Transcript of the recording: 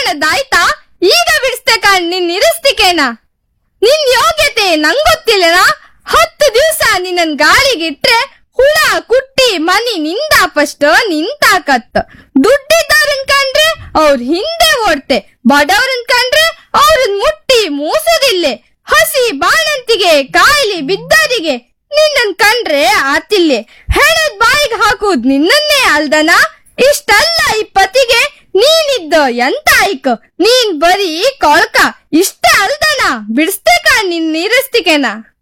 ಹೇಳದಾಯ್ತಾ ಈಗ ಬಿಡಿಸ್ತೆ ಕಾಣ್ ನಿನ್ ಇರಿಸ್ತಿಕೇನ ನಿನ್ ಯೋಗ್ಯತೆ ನಂಗೊತ್ತಿಲ್ಲನಾ ಹತ್ತು ದಿವ್ಸ ನಿನ್ನನ್ ಗಾಳಿಗಿಟ್ರೆ ಹುಳ ಕುಟ್ಟಿ ಮನಿ ನಿಂದಾಪಷ್ಟ ನಿಂತಾಕತ್ತ ದುಡ್ಡಿದ್ದವ್ರನ್ ಕಂಡ್ರೆ ಅವ್ರ ಹಿಂದೆ ಓಡ್ತೆ ಬಡವ್ರನ್ ಕಂಡ್ರೆ ಅವ್ರನ್ ಮುಟ್ಟಿ ಮೂಸುದಿಲ್ಲೆ ಹಸಿ ಬಾಣಂತಿಗೆ ಕಾಯಿಲೆ ಬಿದ್ದವರಿಗೆ ನಿನ್ನನ್ ಕಂಡ್ರೆ ಆತಿಲ್ಲೆ ಹೆಣದ್ ಬಾಯಿಗೆ ಹಾಕುದ್ ನಿನ್ನನ್ನೇ ಅಲ್ದನ ಇಷ್ಟಲ್ಲ ಈ ಪತಿಗೆ ನೀನಿದ್ದ ಎಂತ ಆಯ್ಕ ನೀನ್ ಬರೀ ಕೊಳ್ಕ ಇಷ್ಟೇ ಅಲ್ದನ ಬಿಡಿಸ್ತೆ ಕಾಣ್ ನಿನ್ ನೀರಿಸ್ತಿಕೆನಾ